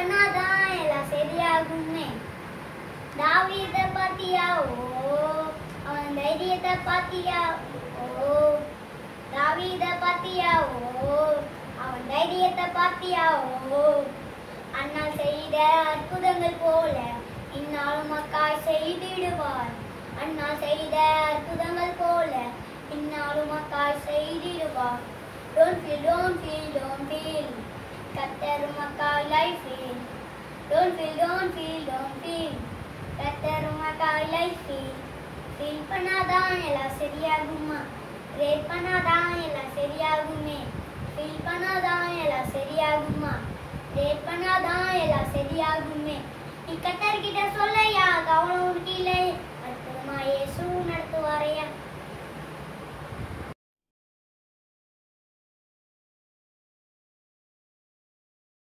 பண்ணாதான் எல்லாம் சரியாகுமே தாவீத பாத்தியா ஓ அவன் தைரியத்தை பாத்தியா ஓ தாவீத பாத்தியா ஓ அவன் தைரியத்தை பாத்தியா ஓ அண்ணா செய்த அற்புதங்கள் போல இந்நாளும் மக்காய் செய்திடுவார் அண்ணா செய்த அற்புதங்கள் போல இந்நாளும் மக்காய் செய்திடுவார் don't feel don't feel don't feel Qatar மக்காய் life feel don't feel don't feel don't feel Qatar மக்காய் லைஃப் ஃபீல் ஃபீல் பண்ணாதான் எல்லாம் சரியாகுமா ரேட் பண்ணாதான் எல்லாம் சரியாகுமே ஃபீல் பண்ணாதான் எல்லாம் சரியாகுமா ரேட் பண்ணாதான் எல்லாம் சரியாகுமே நீ கத்தர்கிட்ட சொல்லையா கவனம் கீழே அற்புதமா இயேசு நடத்த